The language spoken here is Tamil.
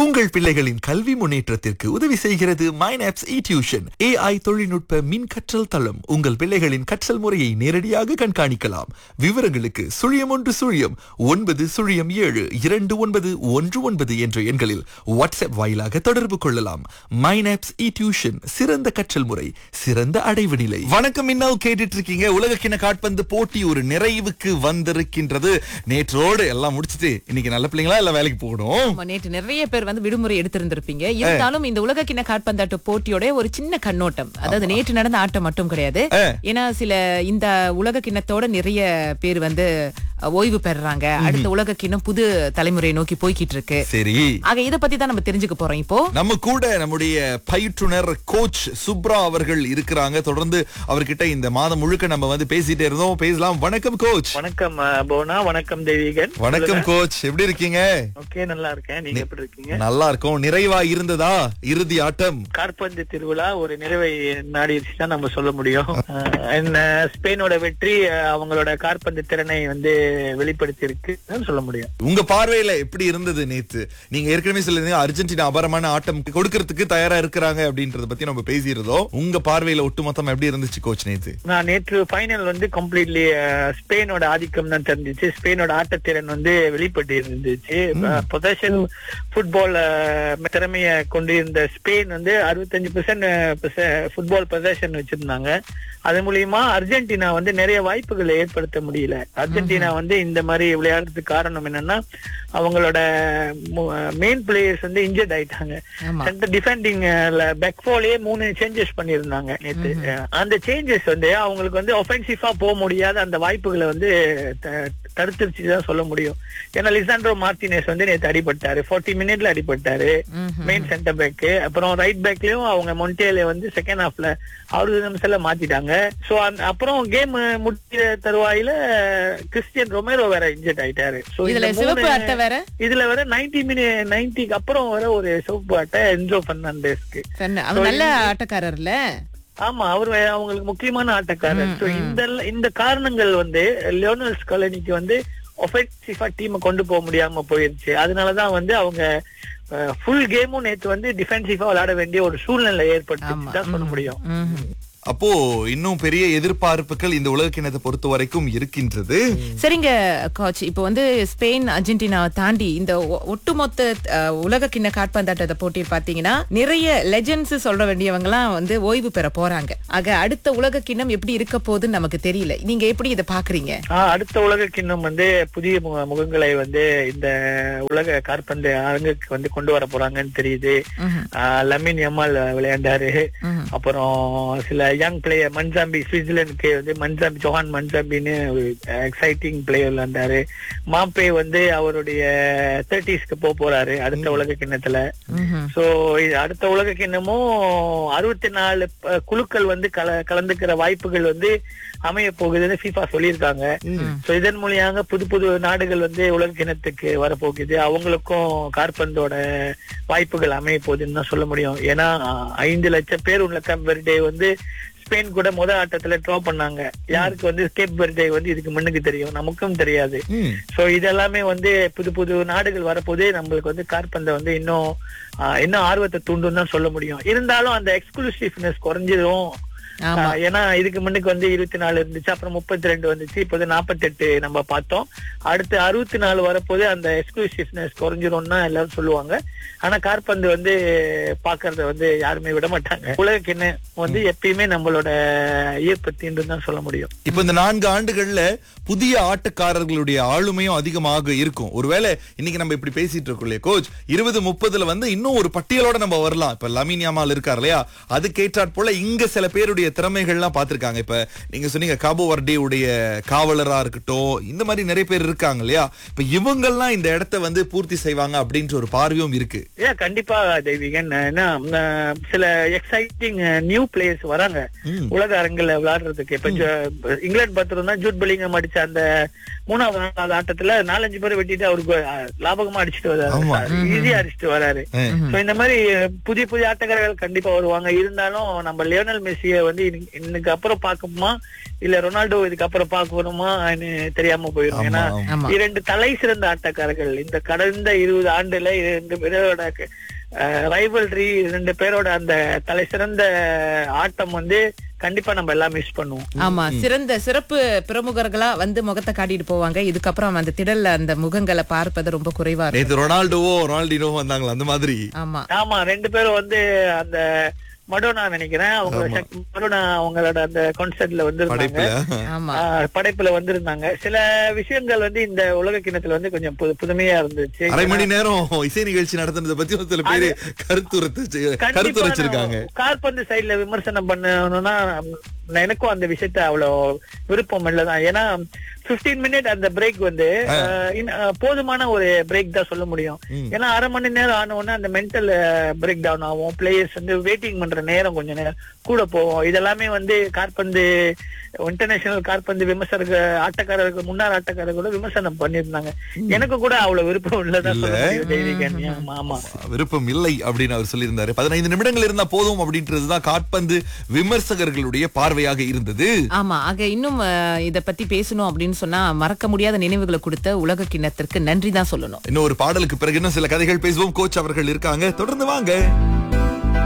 உங்கள் பிள்ளைகளின் கல்வி முன்னேற்றத்திற்கு உதவி செய்கிறது மைனாப்ஸ் இ டியூஷன் ஏஐ தொழில்நுட்ப மின் கற்றல் தளம் உங்கள் பிள்ளைகளின் கற்றல் முறையை நேரடியாக கண்காணிக்கலாம் விவரங்களுக்கு சுழியம் ஒன்று சுழியம் ஒன்பது சுழியம் ஏழு இரண்டு ஒன்பது ஒன்று ஒன்பது என்ற எண்களில் வாட்ஸ்அப் வாயிலாக தொடர்பு கொள்ளலாம் மைனாப்ஸ் இ டியூஷன் சிறந்த கற்றல் முறை சிறந்த அடைவு நிலை வணக்கம் இன்னும் கேட்டுட்டு இருக்கீங்க உலக கிண காட்பந்து போட்டி ஒரு நிறைவுக்கு வந்திருக்கின்றது நேற்றோடு எல்லாம் முடிச்சிட்டு இன்னைக்கு நல்ல பிள்ளைங்களா இல்ல வேலைக்கு போகணும் ஆமா, நேற்று நிறைய பேர் வந்து விடுமுறை எடுத்திருந்திருப்பீங்க இருந்தாலும் இந்த உலக கிண்ண காட்பந்தாட்ட போட்டியோட ஒரு சின்ன கண்ணோட்டம் அதாவது நேற்று நடந்த ஆட்டம் மட்டும் கிடையாது ஏன்னா சில இந்த உலக கிண்ணத்தோட நிறைய பேர் வந்து அஹ், ஓய்வு பெறுறாங்க அடுத்த உலக கிண்ணம் புது தலைமுறையை நோக்கி போய்கிட்டு இருக்கு சரி ஆக இத பத்தி தான் நம்ம தெரிஞ்சுக்க போறோம் இப்போ நம்ம கூட நம்முடைய பயிற்றுனர் கோச் சுப்ரா அவர்கள் இருக்கிறாங்க தொடர்ந்து அவர்கிட்ட இந்த மாதம் முழுக்க நம்ம வந்து பேசிட்டே இருந்தோம் பேசலாம் வணக்கம் கோச் வணக்கம் அஹ், போனா வணக்கம் தேவிகன் வணக்கம் கோச் எப்படி இருக்கீங்க ஓகே நல்லா இருக்கேன் நீங்க எப்படி இருக்கீங்க நல்லா இருக்கும் நிறைவா இருந்ததா இறுதி ஆட்டம் காற்பந்து திருவிழா ஒரு நிறைவை நாடிடுச்சு தான் நம்ம சொல்ல முடியும் அஹ், என்ன ஸ்பெயினோட வெற்றி அஹ், அவங்களோட காற்பந்து திறனை வந்து வெளிப்படுத்தி இருக்கு சொல்ல முடியும் உங்க பார்வையில எப்படி இருந்தது நேத்து நீங்க ஏற்கனவே சொல்லிருந்தீங்க அர்ஜென்டினா அபாரமான ஆட்டம் கொடுக்கறதுக்கு தயாரா இருக்கிறாங்க அப்படின்றத பத்தி நம்ம பேசியிருந்தோம் உங்க பார்வையில ஒட்டுமொத்தமா எப்படி இருந்துச்சு கோச் நேத்து நான் நேற்று ஃபைனல் வந்து கம்ப்ளீட்லி ஸ்பெயினோட ஆதிக்கம் தான் தெரிஞ்சிச்சு ஸ்பெயினோட ஆட்டத்திறன் வந்து வெளிப்பட்டு இருந்துச்சு பொசஷன் ஃபுட்பால் திறமைய கொண்டு இருந்த ஸ்பெயின் வந்து அறுபத்தஞ்சு பெர்சன்ட் ஃபுட்பால் பொசஷன் வச்சிருந்தாங்க அது மூலியமா அர்ஜென்டினா வந்து நிறைய வாய்ப்புகளை ஏற்படுத்த முடியல அர்ஜென்டினா வந்து இந்த மாதிரி விளையாடுறதுக்கு காரணம் என்னன்னா அவங்களோட மெயின் பிளேயர்ஸ் வந்து இன்ஜர்ட் ஆயிட்டாங்க ஆமா. சென்டர் டிஃபெண்டிங் பேக்ஃபாலே மூணு சேஞ்சஸ் பண்ணியிருந்தாங்க நேத்து அந்த சேஞ்சஸ் வந்து அவங்களுக்கு வந்து ஒஃபென்சிவா போக முடியாத அந்த வாய்ப்புகளை வந்து த- தடுத்துருச்சு தான் சொல்ல முடியும் ஏன்னா லிசாண்ட்ரோ மார்டினஸ் வந்து நேத்து அடிபட்டாரு 40 மினிட்ல அடிபட்டாரு மெயின் சென்டர் பேக் அப்புறம் ரைட் பேக்லயும் அவங்க மொண்டேல வந்து செகண்ட் ஹாஃப்ல அறுபது நிமிஷத்துல மாத்திட்டாங்க சோ அப்புறம் கேம் முடிக்கிற தருவாயில கிறிஸ்டியன் ரொமேரோ வேற இன்ஜெக்ட் ஆயிட்டாரு So இந்த இதுல சிவப்பு மூணு- அட்டை வேற இதுல வர 90 மினிட் நைன்டிக்கு அப்புறம் வர ஒரு சிவப்பு அட்டை என்ஜோ பெர்னாண்டஸ்க்கு சரி, அவர் நல்ல ஆட்டக்காரர்ல ஆமா அவர் வே- அவங்களுக்கு முக்கியமான ஆட்டக்காரர் So இந்த இந்த காரணங்கள் வந்து லியோனல் ஸ்காலனிக்கு வந்து ஒஃபென்சிவா டீமை கொண்டு போக முடியாம போயிருச்சு அதனாலதான் வந்து அவங்க ஃபுல் கேமும் நேத்து வந்து டிஃபென்சிவா விளையாட வேண்டிய ஒரு சூழ்நிலை ஏற்பட்டுச்சு தான் சொல்ல முடியும் ம்ஹும். அப்போ இன்னும் பெரிய எதிர்பார்ப்புகள் இந்த உலக கிணத்தை பொறுத்த வரைக்கும் இருக்கின்றது சரிங்க கோச் இப்போ வந்து ஸ்பெயின் அர்ஜென்டினாவை தாண்டி இந்த ஒ- ஒட்டுமொத்த அஹ், உலக கிண்ண காட்பந்தாட்டத்தை போட்டி பாத்தீங்கன்னா நிறைய லெஜெண்ட்ஸ் சொல்ற வேண்டியவங்க எல்லாம் வந்து ஓய்வு பெற போறாங்க ஆக அடுத்த உலக கிண்ணம் எப்படி இருக்க போகுதுன்னு நமக்கு தெரியல நீங்க எப்படி இதை பாக்குறீங்க ஆஹ் அடுத்த உலக கிண்ணம் வந்து புதிய முக- முகங்களை வந்து இந்த உலக காற்பந்து அரங்குக்கு வந்து கொண்டு வர போறாங்கன்னு தெரியுது ம்ஹும். ஆஹ் லமின் யமால் விளையாண்டாரு ம்ஹும். அப்புறம் சில யங் பிளேயர் மன்சாம்பி சுவிட்சர்லாந்துக்கு வந்து மன்சாம்பி ஜோஹான் மன்சாம்பின்னு ஒரு எக்ஸைட்டிங் பிளேயர் விளையாண்டாரு மாப்பே வந்து அவருடைய தேர்ட்டிஸ்க்கு போக போறாரு அடுத்த உலக கிண்ணத்துல ம்ஹும். சோ அடுத்த உலக கிண்ணமும் அறுபத்தி நாலு ப- குழுக்கள் வந்து கல கலந்துக்கிற வாய்ப்புகள் வந்து அமைய போகுதுன்னு FIFA சொல்லியிருக்காங்க சோ இதன் மூலியாக புது புது நாடுகள் வந்து உலக கிணத்துக்கு வரப்போகுது அவங்களுக்கும் கார்பந்தோட வாய்ப்புகள் அமைய போகுதுன்னு தான் சொல்ல முடியும் ஏன்னா அஹ், ஐந்து லட்சம் பேர் உள்ள கப் வெர்டே வந்து ஸ்பெயின் கூட முதல் ஆட்டத்துல ட்ரா பண்ணாங்க யாருக்கு வந்து கேப் வெர்டே வந்து இதுக்கு முன்னுக்கு தெரியும் நமக்கும் தெரியாது ம். சோ இதெல்லாமே வந்து புது புது நாடுகள் வரப்போதே நம்மளுக்கு வந்து கார்பந்தை வந்து இன்னும் ஆஹ், இன்னும் ஆர்வத்தை தூண்டும் தான் சொல்ல முடியும் இருந்தாலும் அந்த எக்ஸ்க்ளூசிவ்னஸ் குறைஞ்சிரும் ஆமா ஆஹ், ஏன்னா இதுக்கு முன்னுக்கு வந்து இருபத்தி நாலு இருந்துச்சு அப்புறம் முப்பத்தி ரெண்டு வந்துச்சு இப்போது நாற்பத்தெட்டு நம்ம பார்த்தோம் அடுத்து அறுபத்தி நாலு வரப்போது அந்த எக்ஸ்க்ளூசிவ்னஸ் குறைஞ்சிரும்னா எல்லாரும் சொல்லுவாங்க ஆனா கார்பந்து வந்து பாக்குறத வந்து யாருமே விட மாட்டாங்க உலக கிண்ண வந்து எப்பயுமே நம்மளோட ஈர்ப்பத்தின்னு தான் சொல்ல முடியும் இப்ப இந்த நான்கு ஆண்டுகள்ல புதிய ஆட்டக்காரர்களுடைய ஆளுமையும் அதிகமாக இருக்கும் ஒருவேளை இன்னைக்கு நம்ம இப்படி பேசிட்டு இருக்கோம் இல்லையா கோச் இருபது முப்பதுல வந்து இன்னும் ஒரு பட்டியலோட நம்ம வரலாம் இப்ப லமீன் யாமால் இருக்கார் இல்லையா அதுக்கேற்றாற் போல இங்க சில பேருடைய திறமைகள்லாம் பார்த்திருக்காங்க இப்ப நீங்க சொன்னீங்க காபோ வர்டே உடைய காவலரா இருக்கட்டும் இந்த மாதிரி நிறைய பேர் இருக்காங்க இல்லையா இப்ப இவங்கெல்லாம் இந்த இடத்த வந்து பூர்த்தி செய்வாங்க அப்படின்ற ஒரு பார்வையும் இருக்கு ஏன் கண்டிப்பா தெய்வீகன் ஏன்னா அஹ், சில எக்ஸைட்டிங் நியூ பிளேயர்ஸ் வராங்க ம். உலக அரங்குல விளையாடுறதுக்கு இப்ப ஜ- இங்கிலாந்து பார்த்தோம்னா ஜூட் பெலிங்கம் அடிச்ச அந்த மூணாவது நாலாவது ஆட்டத்துல நாலஞ்சு பேர் வெட்டிட்டு அவருக்கு அஹ், லாபகமா அடிச்சுட்டு ஆமா. வராரு ஈஸியா அடிச்சுட்டு வராரு ம். சோ இந்த மாதிரி புதிய புதிய ஆட்டக்காரர்கள் கண்டிப்பா வருவாங்க இருந்தாலும் நம்ம லியோனல் மெஸ்ஸிய வந்து வந்து இன்னைக்கு- இன்னைக்கு அப்புறம் பார்க்கணுமா இல்ல ரொனால்டோ இதுக்கு அப்புறம் பார்க்கணுமா தெரியாம போயிடும் ஆமா, ஏன்னா ஆமா. ஆமா. இரண்டு தலை சிறந்த ஆட்டக்காரர்கள் இந்த கடந்த இருபது ஆண்டுல இரண்டு பேரோட ரைவல்ரி ரெண்டு பேரோட அந்த தலை சிறந்த ஆட்டம் வந்து கண்டிப்பா நம்ம எல்லாம் மிஸ் பண்ணுவோம் ஆமா சிறந்த சிறப்பு பிரமுகர்களா வந்து முகத்தை காட்டிட்டு போவாங்க இதுக்கப்புறம் அந்த திடல்ல அந்த முகங்களை பார்ப்பது ரொம்ப குறைவா இருக்கும் நேத்து ரொனால்டோவோ ரொனால்டினோவோ வந்தாங்களா அந்த மாதிரி ஆமா ஆமா ரெண்டு பேரும் வந்து அந்த மடோனா நினைக்கிறேன் அவங்க சக்- மடோனா அவங்களோட அந்த கான்சர்ட்ல வந்து படைப்புல ஆமா படைப்புல வந்திருந்தாங்க சில விஷயங்கள் வந்து இந்த உலக கிணத்துல வந்து கொஞ்சம் புது- புதுமையா இருந்துச்சு அரை மணி நேரம் இசை நிகழ்ச்சி நடத்தினதை பத்தி ஒரு சில பேரு கருத்துரைத்து கண்டிப்பா கருத்துரைச்சிருக்காங்க நான் கால்பந்து சைடுல விமர்சனம் பண்ணணும்னா நான் எனக்கும் அந்த விஷயத்த அவ்வளவு விருப்பம் இல்லதான் ஏன்னா 15 மினிட் அந்த பிரேக் வந்து அஹ், இன்- அஹ், போதுமான ஒரு பிரேக் தான் சொல்ல முடியும் ஏன்னா அரை மணி நேரம் ஆன உடனே அந்த மென்டல் பிரேக் டவுன் ஆகும் பிளேயர்ஸ் வந்து வெயிட்டிங் பண்ற நேரம் கொஞ்சம் நேரம் கூட போகும் இதெல்லாமே வந்து காற்பந்து இன்டர்நேஷனல் காற்பந்து விமர்சகர்கள் ஆட்டக்காரர்கள் முன்னாள் ஆட்டக்காரர்கள் விமர்சனம் பண்ணியிருந்தாங்க எனக்கு கூட அவ்வளவு விருப்பம் இல்லதான் சொல்ல முடியும் ஜெயதிகன் ஆமா ஆமா விருப்பம் இல்லை அப்படின்னு அவர் சொல்லியிருந்தாரு பதினைந்து நிமிடங்கள் இருந்தா போதும் அப்படின்றதுதான் காட்பந்து விமர்சகர்களுடைய பார்வையாக இருந்தது ஆமா ஆக இன்னும் அஹ், இத பத்தி பேசணும் அப்படின்னு சொன்னா மறக்க முடியாத நினைவுகளை கொடுத்த உலக கிண்ணத்திற்கு நன்றி தான் சொல்லணும் இன்னும் ஒரு பாடலுக்கு பிறகு இன்னும் சில கதைகள் பேசுவோம் கோச் அவர்கள் இருக்காங்க தொடர்ந்து வாங்க